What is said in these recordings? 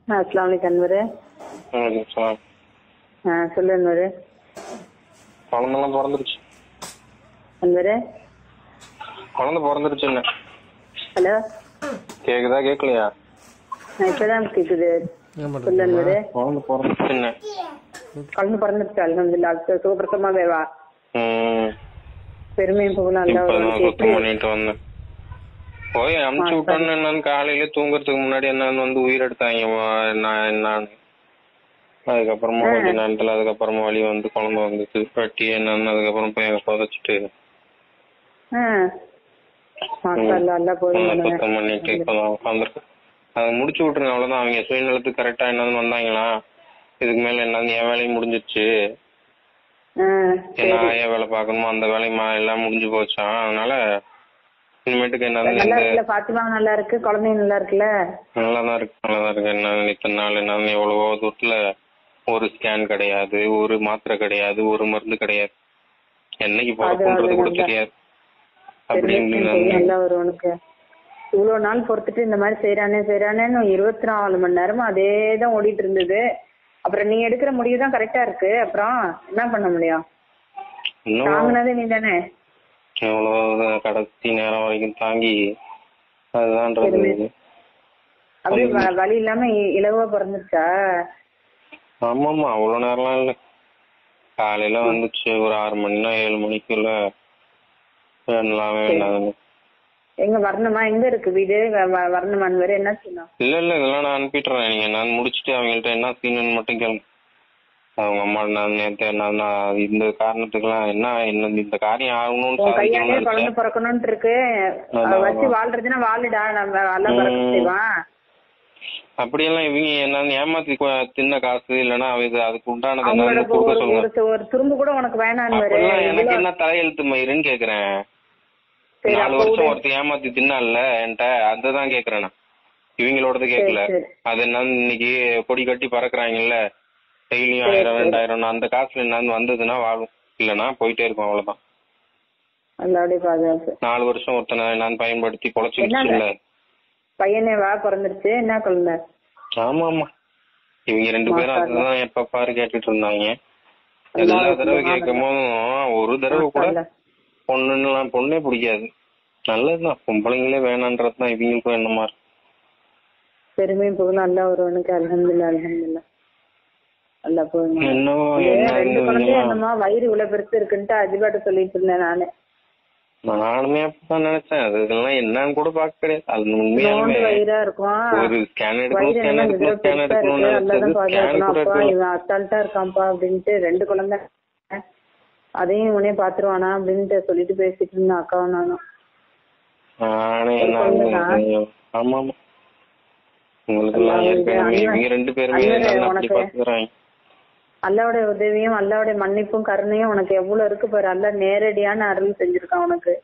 அஸ்லாம் வலைக்கம் அன்வரு வணக்கம் சார் ஆ சொல்லு அன்வரு குழந்தெல்லாம் பிறந்துருச்சு அன்வரு குழந்தை பிறந்துருச்சு என்ன ஹலோ கேக்குதா கேட்கலையா நான் இப்பதான் கேக்குது சொல்லு அன்வரு குழந்தை பிறந்துருச்சு என்ன குழந்தை பிறந்துருச்சு அலமதுல்லா சுகப்பிரசமாவே வா ம் பெருமையும் புகழும் அல்ல இப்பதான் உனக்கு சுத்தம் எப்படி பண்ணிட்டு வந்தேன் போய் அமுச்சு விட்டோன்னு என்னன்னு காலையில தூங்குறதுக்கு முன்னாடி என்னன்னு வந்து உயிர் எடுத்தாங்க வா- என்ன என்னன்னு அதுக்கப்புறமா கொஞ்ச நேரத்துல அதுக்கப்புறமா வலி வந்து குழந்தை வந்துச்சு வெட்டி என்னன்னு அதுக்கப்புறம் போய் அங்க புதைச்சிட்டு ஆ மாஷா அல்லா அல்லா போதும் நல்லா பண்ணுங்க சுத்தம் பண்ணிட்டு இப்பதான் உட்காந்துருக்கு அதை முடிச்சு விட்டுருங்க அவ்வளவுதான் அவங்க சுயநலத்துக்கு கரெக்டா என்னன்னு வந்தாங்களா இதுக்கு மேல என்னன்னு என் வேலையும் முடிஞ்சிருச்சு ஆ என்ன ஆயா வேலை பார்க்கணுமோ அந்த வேலையும் மா- எல்லாம் முடிஞ்சு போச்சான் அதனால இனிமேட்டுக்கு என்னன்னு நல்லா எந்த இருக்குல்ல பாத்திமா நல்லா இருக்கு குழந்தையும் நல்லா இருக்குல்ல நல்லாதான் இருக்கு நல்லாதான் இருக்கு என்ன இத்தனை நாள் என்ன எவ்வளவோ தூரத்துல ஒரு ஸ்கேன் கிடையாது ஒரு மாத்திரை கிடையாது ஒரு மருந்து கிடையாது என்னைக்கு பிறக்குன்றது கூட தெரியாது பெருமையும் அப்படின்னு புகழும் நல்லா வரும் உனக்கு இவ்வளவு நாள் பொறுத்துட்டு இந்த மாதிரி செய்யறானே செய்யறானேன்னு இருபத்தி நாலு மணி நேரமா அதே தான் ஓடிட்டு இருந்தது அப்புறம் நீ எடுக்கிற முடிவு தான் கரெக்டா இருக்கு அப்புறம் என்ன பண்ண முடியும் இன்னும் தாங்கினது நீ தானே எவ்வளவு கடைசி நேரம் வரைக்கும் தாங்கி அதுதான்றது இது. அப்படியே வ- வலி இல்லாம இ- இலகுவா பிறந்துருச்சா ஆமாமா அவ்வளவு நேரம்லாம் இல்ல காலையில வந்துச்சு ஒரு ஆறு மணினா ஏழு மணிக்குள்ள வேணலாம் வேண்டாம் எங்க வரணுமா எங்க இருக்கு வீடு வ- வ- வரணுமான்னு வேற என்ன சொன்னா இல்ல இல்ல இதெல்லாம் நான் அனுப்பிடுறேன் நீங்க நான் முடிச்சுட்டு அவங்கள்ட்ட என்ன சீனுன்னு மட்டும் கேளுங்க அவங்க அம்மா நான் நேத்து நான் நான் இந்த காரணத்துக்குலாம் என்ன என்ன இந்த காரியம் ஆகணும்னு உன் கையாலே சாதிக்கணும்னு குழந்தை நினைச்சேன் பிறக்கணும்னு இருக்கு அதான், அவ வச்சு அதான். வாழ்றதுன்னா வாழுடா நம்ம எல்லாம் பிறக்க ம். செய்வான் அப்படியெல்லாம் இவங்க என்னன்னு ஏமாத்தி கொ- தின்ன காசு இல்லைன்னா அவ இது அதுக்கு உண்டானது அவங்களோட என்னன்னு கொடுக்க ஒரு சொல்லுங்க ஒரு ஒரு துரும்பு கூட உனக்கு வேணான்னு வரு அப்படிலாம் எனக்கு என்ன தலையெழுத்து மயிருன்னு கேக்குறேன் சரி, நாலு அப்ப வருஷம் விடு. ஒருத்தர் ஏமாத்தி தின்னால என்கிட்ட அதுதான் கேக்குறேன் நான் இவங்களோடது கேட்கல சரி. அது என்னன்னு இன்னைக்கு கொடி கட்டி பறக்குறாங்கல்ல டெய்லியும் ஆயிரம் ரெண்டாயிரம் அந்த காசுல என்னன்னு வந்ததுன்னா வாழும் இல்லைன்னா போயிட்டே இருக்கும் அவ்வளவுதான் அல்லாவுடைய பாதுகாப்பு நாலு வருஷம் ஒருத்தனை நான் பயன்படுத்தி பொழைச்சிருச்சுல்ல பையனே வா பிறந்துருச்சு என்ன குழந்தை ஆமா ஆமா இவங்க ரெண்டு பேரும் மாஷா அல்லாஹ். அதுதான் எப்ப பாரு கேட்டுட்டு இருந்தாங்க அல்லாஹ் எல்லா தடவை சுப்ஹானல்லாஹ். கேட்கும் போதும் ஒரு தடவை கூட மாஷா அல்லாஹ். பொண்ணுலாம் பொண்ணே பிடிக்காது நல்லதுதான் பொம்பளைங்களே வேணான்றதுதான் இவங்களுக்கும் என்னமா இருக்கு பெருமையும் புகழும் அல்லா ஒருவனுக்கு அல்ஹம்துலில்லாஹ் அல்ஹம்துலில்லாஹ் அல்லா போதும் என்னவோ ரெண்டு என்ன குழந்தை என்னமோ வயிறு இவ்வளவு பெருசு இருக்குன்ட்டு அஜிபாட்ட சொல்லிட்டு இருந்தேன் நானு நானுமே அப்படிதான் நினைச்சேன் அது இதெல்லாம் என்னன்னு கூட பார்க்க கிடையாது அது நோண்டு உண்மையாலுமே வயிறா இருக்கும் ஒரு ஸ்கேன் எடுக்கணும் வயிறு ஸ்கேன் என்ன எடுக்கணும் இவ்வளவு ஸ்கேன் பெருசா எடுக்கணும்னு இருக்கு நினைச்சது அல்லாதான் ஸ்கேன் பாதுகாக்கணும் கூட அப்பா எடுக்கணும் இவன் அசால்ட்டா இருக்கான்ப்பா அப்படின்ட்டு ரெண்டு குழந்தை அதையும் இவனே பாத்துருவானா அப்படின்ட்டு சொல்லிட்டு பேசிட்டு இருந்தேன் அக்காவும் நானும் நானே ஒரு என்ன குழந்தைனா? ஐயோ, ஆமா ஆமா உங்களுக்கு எல்லாம் அல்லாஹ் ஏற்கனவே அண்ணன் இவங்க ரெண்டு பேருமே அண்ணன் நல்லா அப்படி உனக்கு- பாத்துக்கிறாங்க அல்லாவோட உதவியும் அல்லாவோட மன்னிப்பும் கருணையும் உனக்கு எவ்வளவு இருக்கு பாரு அல்லா நேரடியான அருள் செஞ்சிருக்கான் உனக்கு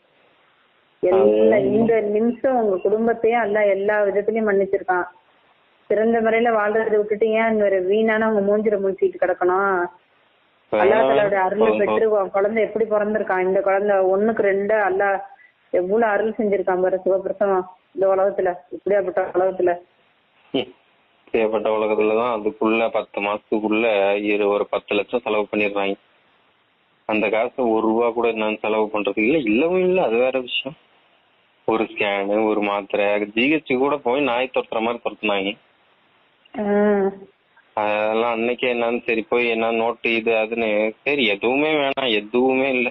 எல்லா இந்த நிமிஷம் உங்க குடும்பத்தையும் அல்லா எல்லா விதத்திலயும் மன்னிச்சிருக்கான் சிறந்த முறையில வாழ்றதை விட்டுட்டு ஏன் இந்த ஒரு வீணான உங்க மூஞ்சில முடிச்சிட்டு கிடக்கணும் அல்லா தலோட அருளை பெற்று உன் குழந்தை எப்படி பிறந்திருக்கான் இந்த குழந்தை ஒண்ணுக்கு ரெண்டு அல்லா எவ்வளவு அருள் செஞ்சிருக்கான் பாரு சிவபிரசவம் இந்த உலகத்துல இப்படியாப்பட்ட உலகத்துல தேவைப்பட்ட உலகத்துலதான் அதுக்குள்ள பத்து மாசத்துக்குள்ள இரு ஒரு பத்து லட்சம் செலவு பண்ணிடுறாங்க அந்த காசு ஒரு ரூபா கூட நான் செலவு பண்றது இல்ல இல்லவும் இல்ல அது வேற விஷயம் ஒரு ஸ்கேனு ஒரு மாத்திரை ஜிஹெச் கூட போய் நாய் துரத்துற மாதிரி துரத்துனாங்க ஆஹ் அதெல்லாம் அன்னைக்கே என்னன்னு சரி போய் என்ன நோட்டு இது அதுன்னு சரி எதுவுமே வேணாம் எதுவுமே இல்ல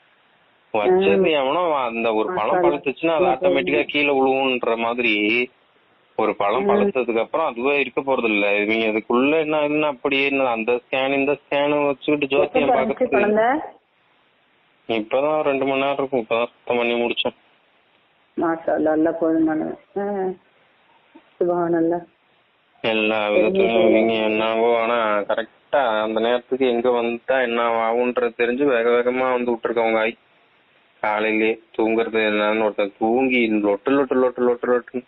வச்சது எவனோ அந்த ஒரு பழம் பழுத்துச்சுன்னா அது ஆட்டோமேட்டிக்கா கீழே விழுவுன்ற மாதிரி ஒரு பழம் பழுத்ததுக்கு அப்புறம் அதுவே இருக்க போறது இல்ல இவங்க அதுக்குள்ள என்ன என்ன அப்படியே என்ன அந்த ஸ்கேன் இந்த ஸ்கேன் வச்சுக்கிட்டு எப்ப ஜோசியம் பிறந்துச்சு பாக்குறது குழந்தை இப்பதான் ஒரு ரெண்டு மணி நேரம் இருக்கும் இப்பதான் சுத்தம் பண்ணி முடிச்சேன் மாஷா அல்லா அல்லா போதுமானவன் சுபஹானல்லா எல்லா விதத்துலயும் இவங்க என்னவோ ஆனா கரெக்டா அந்த நேரத்துக்கு எங்க வந்துட்டா என்ன ஆகுன்றது தெரிஞ்சு வேக வேகமா வந்து விட்டுருக்கவங்க ஆய் காலையிலேயே தூங்குறது என்னன்னு ஒருத்தன் தூங்கி லொட்டு லொட்டு லொட்டு லொட்டு லொட்டு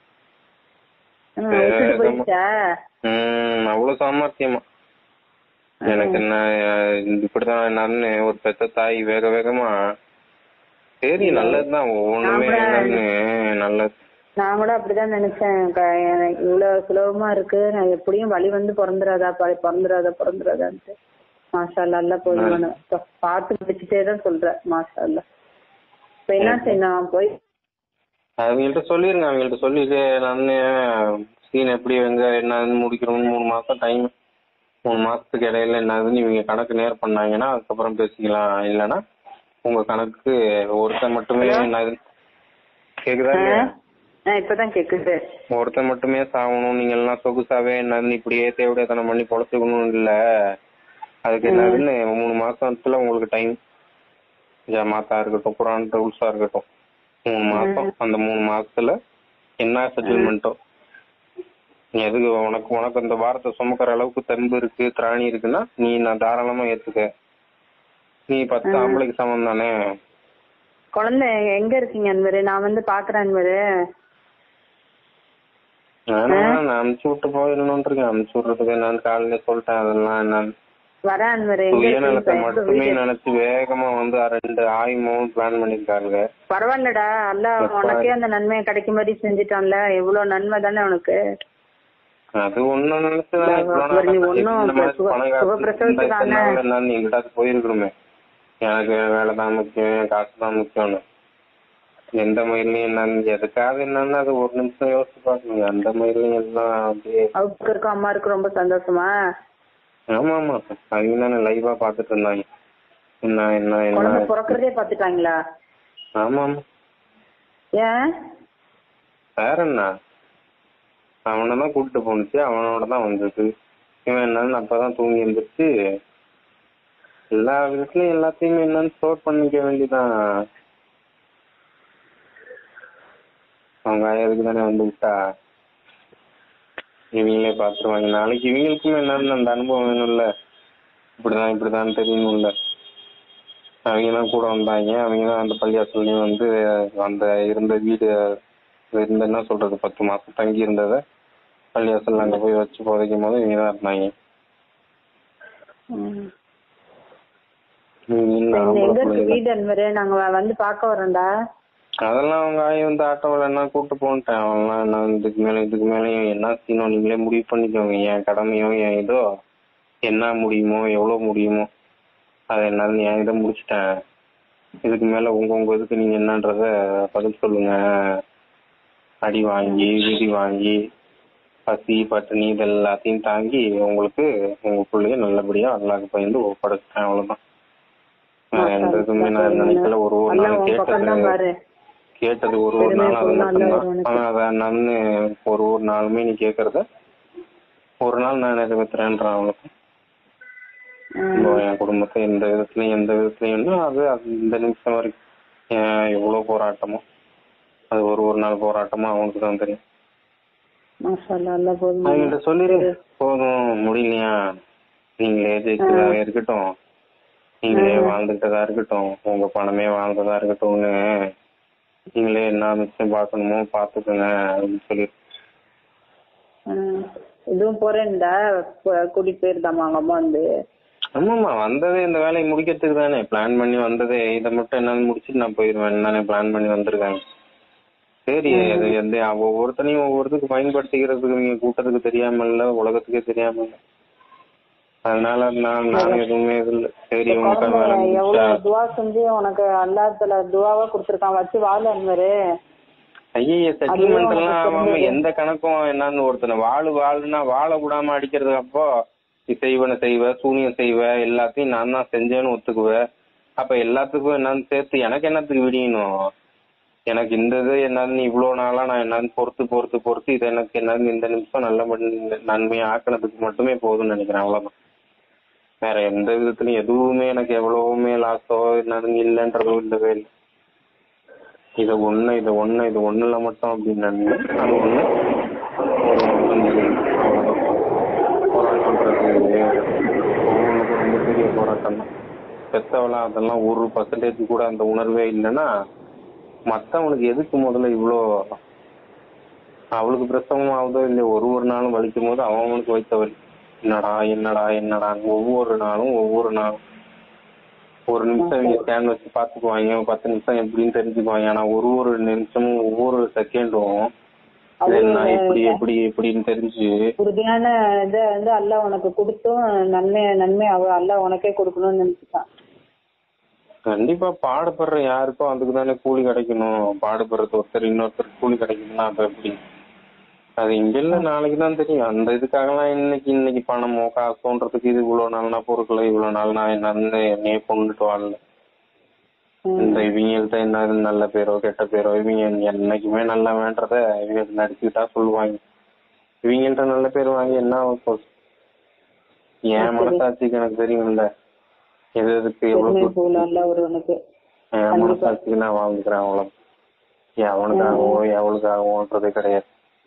ஆ, விட்டுட்டு போயிடுச்சா உம் அவ்வளவு சாமர்த்தியமா எனக்கு என்ன அஹ், இப்படிதான் என்னன்னு ஒரு பெத்த தாய் வேக வேகமா சரி நல்லதுதான் ஒவ்வொன்றுமே ஆமா. என்னன்னு நல்லது நான் கூட அப்படிதான் நினைச்சேன் க- எனக்கு இவ்வளவு சுலபமா இருக்கு நான் எப்படியும் வழி வந்து பிறந்துடாதா ப- பிறந்துடாதா பிறந்துடாதான்ட்டு மாஷா அல்லா எல்லாம் போதுமான பார்த்து பிடிச்சிட்டே தான் சொல்றேன் மாஷா அல்லா இப்ப என்ன செய்யணும் போய் அவங்கள்ட்ட சொல்லிருங்க அவங்கள்ட்ட சொல்லிட்டு நான் சீன் எப்படி எங்க என்னன்னு முடிக்கிறோம்னு மூணு மாசம் டைம் மூணு மாசத்துக்கு இடையில என்னதுன்னு இவங்க கணக்கு நேர் பண்ணாங்கன்னா அதுக்கப்புறம் பேசிக்கலாம் இல்லைன்னா உங்க கணக்கு ஒருத்தன் மட்டுமே என்னது கேக்குதா இல்லையா ஆ, இப்பதான் கேக்குது ஒருத்தன் மட்டுமே சாகணும் நீங்க எல்லாம் சொகுசாவே என்னதுன்னு இப்படியே தேவையான பண்ணி பொழைச்சுக்கணும் இல்ல அதுக்கு என்னதுன்னு மூணு மாசத்துல உங்களுக்கு டைம் ஜமாத்தா இருக்கட்டும் குரான் ரூல்ஸா இருக்கட்டும் மூணு மாசம் அந்த மூணு மாசத்துல என்ன செட்டில்மெண்ட்டோ நீ எதுக்கு உனக்கு உனக்கு அந்த வாரத்தை சுமக்கிற அளவுக்கு தெம்பு இருக்கு திராணி இருக்குன்னா நீ நான் தாராளமா ஏத்துக்க நீ பத்து ஆம்பளைக்கு சமம் தானே குழந்தை எங்க இருக்கீங்க அன்பரு நான் வந்து பாக்குறேன் அன்பரு நானா நான் அமுச்சு விட்டு போயிடணும்னு இருக்கேன் அமுச்சு விடுறதுக்கு என்னன்னு காலையில சொல்லிட்டேன் அதெல்லாம் என்னன்னு வரேன் அன்பரு எங்க சுயநலத்தை இருக்கீங்க? இப்ப மட்டுமே வீடு- நினைச்சு வேகமா வந்து ரெண்டு ஆயுமும் பிளான் பண்ணிருக்காங்க பரவாயில்லடா அல்ல உனக்கே அந்த நன்மையை கிடைக்கும் மாதிரி செஞ்சுட்டான்ல எவ்வளவு நன்மை தானே உனக்கு அது ஒண்ணும் நினைச்சுதான் இவ்வளவு அப்புறம் நீ நாள் ஒண்ணும் இந்த மாதிரி சுக- பணம் காசு சுகப்பிரசவத்துக்கு இருந்தா இத்தனை தானே. நாள் என்னன்னு நீ எங்கிட்டாவது போயிருக்கணுமே எனக்கு வேலை தான் முக்கியம் என் காசு தான் முக்கியம்னு எந்த மயிலையும் என்னன்னு எதுக்காக என்னன்னு அது ஒரு நிமிஷம் யோசிச்சு பாக்குங்க அந்த மயிலையும் எல்லாம் அப்படியே அவருக்கு இருக்கும் அம்மாருக்கு ரொம்ப சந்தோஷமா ஆமா ஆமா அவங்க தானே லைவா பாத்துட்டு இருந்தாங்க என்ன என்ன குழந்தை என்ன பிறக்கிறதே பாத்துட்டாங்களா ஆமா ஆமா ஏன் வேற என்ன அவனை தான் கூட்டிட்டு போனுச்சு அவனோட தான் வந்தது இவன் என்னன்னு அப்பதான் தூங்கி எழுந்திரிச்சு எல்லா விதத்துலயும் எல்லாத்தையுமே என்னன்னு ஸ்டோர் பண்ணிக்க வேண்டியதான் அவங்க அதுக்கு தானே வந்து விட்டா இவங்களே பாத்துருவாங்க நாளைக்கு இவங்களுக்குமே என்னன்னு அந்த அனுபவம் வேணும்ல இப்படிதான் இப்படிதான் தெரியணும்ல அவங்க தான் கூட வந்தாங்க அவங்க தான் அந்த பள்ளியாசல்லையும் வந்து அந்த இருந்த வீடு இருந்த என்ன சொல்றது பத்து மாசம் தங்கி இருந்தத பள்ளியாசல் அங்க போய் வச்சு புதைக்கும் போது இவங்க தான் இருந்தாங்க ம். இவங்க இன்னும் எங்க ஆம்பளை இருக்கு பிள்ளைங்க. வீடு அன்பரு நாங்க வ- வந்து பாக்க வரோம்டா அதெல்லாம் அவங்க ஆயி வந்து ஆட்டோவில் என்ன கூட்டு போன்ட்டேன் அவன்லாம் என்ன இதுக்கு மேல இதுக்கு மேலேயும் என்ன சீனோ நீங்களே முடிவு பண்ணிக்கோங்க என் கடமையோ என் இதோ என்ன முடியுமோ எவ்வளவு முடியுமோ அதை என்னன்னு என் இதை முடிச்சிட்டேன் இதுக்கு மேல உங்க உங்க இதுக்கு நீங்க என்னன்றத பதில் சொல்லுங்க அடி வாங்கி விதி வாங்கி பசி பட்டினி இது எல்லாத்தையும் தாங்கி உங்களுக்கு உங்க பிள்ளைய நல்லபடியா அல்லாஹ்க்கு பயந்து ஒப்படைச்சிட்டேன் அவ்வளவுதான் வேற எந்த இதுவுமே நான் நினைக்கல ஒரு ஒரு அல்ல நாள் உன் பக்கம் தான் கேட்டது பாரு கேட்டது ஒரு ஒரு பெருமை நாள் அது சொல்லலாம் அல்ல மட்டும்தான் உனக்கு. ஆனா அத நான் ஒரு ஒரு நாளுமே நீ கேக்குறத ஒரு நாள் நான் நிறைவேற்றுறேன்றான் அவனுக்கு ம். இப்போ என் குடும்பத்தை எந்த விதத்துலயும் எந்த விதத்துலயும்னா அது அது இந்த நிமிஷம் வரைக்கும் ஏன் எவ்வளவு போராட்டமோ அது ஒரு ஒரு நாள் போராட்டமா அவனுக்கு தான் தெரியும் மாஷா அல்லாஹ், அல்லாஹ் போதும் அவங்கள்ட்ட சொல்லிடு போதும் முடியலையா நீங்களே ஜெயிச்சதா இருக்கட்டும் நீங்களே வாழ்ந்துட்டதா இருக்கட்டும் உங்க பணமே வாழ்ந்ததா இருக்கட்டும்னு நீங்களே என்ன மிச்சம் பார்க்கணுமோ பாத்துக்கோங்க அப்படின்னு சொல்லி ம். இதுவும் போறேன்டா ப- கூட்டிட்டு போயிருந்தாமா அவங்க அம்மா வந்து ஆமாமா வந்ததே இந்த வேலையை முடிக்கிறதுக்கு தானே பிளான் பண்ணி வந்ததே இதை மட்டும் என்னால முடிச்சுட்டு நான் போயிருவேன் தானே பிளான் பண்ணி வந்திருக்காங்க சரி அது எந்த ஒவ்வொருத்தனையும் ஒவ்வொருத்துக்கு பயன்படுத்திக்கிறதுக்கு நீங்க கூட்டத்துக்கு தெரியாம இல்ல உலகத்துக்கே தெரியாம இல்ல அதனால நான் நான் எதுவுமே இது இல்ல சரி உங்க குழந்தை வேலை முடிச்சா எவ்வளவு துவா செஞ்சு உனக்கு அல்லாத்துல துவாவா கொடுத்துருக்கான் வச்சு வாழ அன்வரு ஐய செட்டில்மெண்ட் எல்லாம் உனக்கு அவன் தெரிஞ்சது. எந்த கணக்கும் என்னன்னு ஒருத்தனை வாழு வாழுனா வாழ விடாம அடிக்கிறது அப்போ நீ செய்வன செய்வ சூனியம் செய்வ எல்லாத்தையும் நான் தான் செஞ்சேன்னு ஒத்துக்குவ அப்ப எல்லாத்துக்கும் என்னன்னு சேர்த்து எனக்கு என்னத்துக்கு விடியணும் எனக்கு இந்த இது என்னன்னு இவ்வளவு நாளா நான் என்னன்னு பொறுத்து பொறுத்து பொறுத்து இது எனக்கு என்னன்னு இந்த நிமிஷம் நல்ல மண்- நன்மையா ஆக்கினதுக்கு மட்டுமே போதும்னு நினைக்கிறேன் அவ்வளவுதான் வேற எந்த விதத்துலயும் எதுவுமே எனக்கு எவ்வளவுமே லாஸோ என்னது இல்லைன்றதோ இல்லவே இல்லை இத ஒண்ணு இது ஒண்ணு இது ஒண்ணுல மட்டும் அப்படின்னு நினைக்கிறேன். அது ஒண்ணு ஒரு கொஞ்சம் அவ்வளவுதான். போராட்டம்ன்றது ஒவ்வொன்றுக்கும் ரொம்ப பெரிய போராட்டம் தான் பெத்தவளா அதெல்லாம் ஒரு பர்சன்டேஜ் கூட அந்த உணர்வே இல்லைன்னா மத்தவனுக்கு எதுக்கு முதல்ல இவ்வளோ அவளுக்கு பிரசவம் ஆகுதோ இல்லையோ ஒரு ஒரு நாளும் வலிக்கும் போது அவன் அவனுக்கு வைத்த வலி என்னடா என்னடா என்னடா ஒவ்வொரு நாளும் ஒவ்வொரு நாளும் ஒரு நிமிஷம் இவங்க ஸ்கேன் வச்சு பாத்துக்குவாங்க ஒரு பத்து நிமிஷம் எப்படின்னு தெரிஞ்சுக்குவாங்க ஆனா ஒரு ஒரு நிமிஷமும் ஒவ்வொரு செகண்டும் இது என்ன இப்படி எப்படி எப்படின்னு தெரிஞ்சு உறுதியான இதை வந்து அல்லாஹ் உனக்கு கொடுத்தும் நன்மை நன்மை அவ அல்லாஹ் உனக்கே கொடுக்கணும்னு நினைச்சுட்டான் கண்டிப்பா பாடுபடுற யாருக்கோ அதுக்கு தானே கூலி கிடைக்கணும் பாடுபடுறது ஒருத்தர் இன்னொருத்தர் கூலி கிடைக்கணும்னா அப்ப எப்படி அது இங்க இல்ல நாளைக்கு தான் தெரியும் அந்த இதுக்காகலாம் இன்னைக்கு இன்னைக்கு பணமோ காசோன்றதுக்கு இது இவ்வளவு நாள் நான் பொருட்களை இவ்வளவு நாள் நான் என்ன என்னையே கொண்டுட்டு வாழல இந்த இவங்கள்ட்ட என்ன நல்ல பேரோ கெட்ட பேரோ இவங்க என்னைக்குமே நல்ல வேண்டத இவங்க நடிச்சுக்கிட்டா சொல்லுவாங்க இவங்கள்ட்ட நல்ல பேர் வாங்கி என்ன ஆக போகுது என் மனசாட்சிக்கு எனக்கு தெரியும்ல எது எதுக்கு எவ்வளவு பெருமை போல அல்லாஹ் ஒருவனுக்கு என் மனசாட்சிக்கு நான் வாழ்ந்துக்கிறேன் அவ்வளவு எவனுக்காகவோ எவளுக்காகவோன்றதே கிடையாது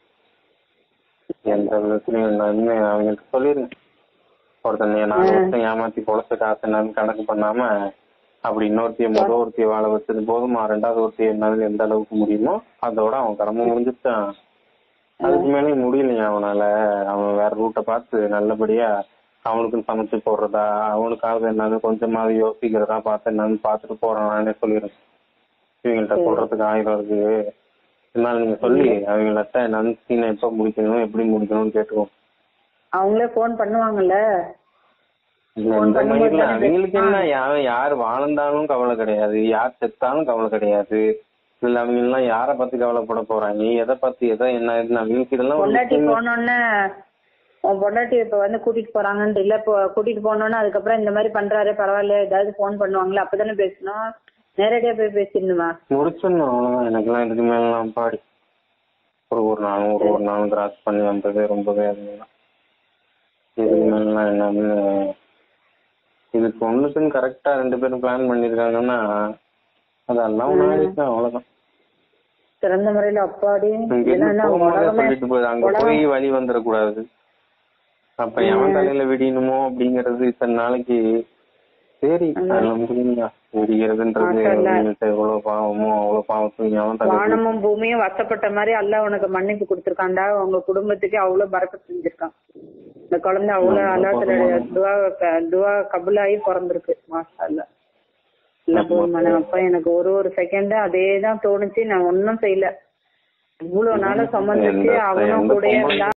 எந்த விதத்துலயும் நன்மை அவங்களுக்கு சொல்லிருங்க ஒருத்தன் நாலு வருஷம் ஏமாத்தி பொழைச்ச காசு என்னன்னு கணக்கு பண்ணாம அப்படி இன்னொருத்தைய முத ஒருத்தைய வாழ வச்சது போதுமா ரெண்டாவது ஒருத்தைய என்னால எந்த அளவுக்கு முடியுமோ அதோட அவன் கடமை முடிஞ்சிட்டான் அதுக்கு மேலே முடியலையா அவனால அவன் வேற ரூட்டை பார்த்து நல்லபடியா அவனுக்கும் சமைச்சு போடுறதா அவனுக்காவது என்னது கொஞ்சமாவது யோசிக்கிறதா பார்த்து என்னன்னு பார்த்துட்டு போறான் நானே சொல்லிடுறேன் இவங்கள்ட்ட சொல்றதுக்கு ஆயிரம் இருக்கு இருந்தாலும் நீங்க சொல்லி அவங்கள்ட்ட என்னன்னு சீனை எப்ப முடிக்கணும் எப்படி முடிக்கணும்னு கேட்டுக்கோ அவங்களே போன் பண்ணுவாங்கல்ல இந்த மயிர்ல அவங்களுக்கு என்ன யார் யார் வாழ்ந்தாலும் கவலை கிடையாது யார் செத்தாலும் கவலை கிடையாது இல்ல அவங்க எல்லாம் யார பத்தி கவலைப்பட போறாங்க எதை பத்தி எதை என்ன ஏதுன்னு அவங்களுக்கு இதெல்லாம் ஒரு பொண்டாட்டி சின்ன- போனோடனே உன் பொண்டாட்டி இப்ப வந்து கூட்டிட்டு போறாங்கன்னு இல்ல இப்போ கூட்டிட்டு போனோன்னு அதுக்கப்புறம் இந்த மாதிரி பண்றாரு பரவாயில்ல ஏதாவது போன் பண்ணுவாங்களா அப்பதானே பேசணும் நேரடியா போய் பேசிடணுமா முடிச்சிடணும் அவ்வளவுதான் எனக்கெல்லாம் இதுக்கு மேலாம் பாடி ஒரு ஒரு நாளும் ஒரு ஒரு நாளும் கிராஸ் பண்ணி வந்தது ரொம்பவே அதுதான் இதுக்கு மேலாம் என்னன்னு இதுக்கு ஒண்ணுக்குன்னு கரெக்டா ரெண்டு பேரும் பிளான் பண்ணிருக்காங்கன்னா அதெல்லாம் ஒண்ணு அவ்வளவுதான் சிறந்த முறையில அப்பாடி இங்க இருந்து என்னன்னா போகும்போதே உலகமே சொல்லிட்டு போய் அங்க போய் வழி வந்துடக்கூடாது அப்ப எவன் தலையில விடியணுமோ அப்படிங்கறது இத்தனை நாளைக்கு சரி முடியுங்களா விடிகிறதுன்றது அவங்கள்ட்ட எவ்வளவு பாவமோ அவ்வளவு பாவத்தையும் எவன் தலை வானமும் பூமியும் வசப்பட்ட மாதிரி அல்லாஹ் உனக்கு மன்னிப்பு கொடுத்திருக்கான்டா உங்க குடும்பத்துக்கு அவ்வளவு பறக்க செஞ்சிருக்கான் இந்த குழந்தை அவ்வளவு அல்லாஹ் துவா துவா கபுலாகி பிறந்திருக்கு மாஷா அல்லா இல்ல போதுமான அப்பா எனக்கு ஒரு ஒரு செகண்ட் அதே தான் தோணுச்சு நான் ஒன்னும் செய்யல இவ்வளவு நாளா சம்மந்திச்சு எந்த- அவனும் எந்த கூடயே பொம்பளை இருந்தா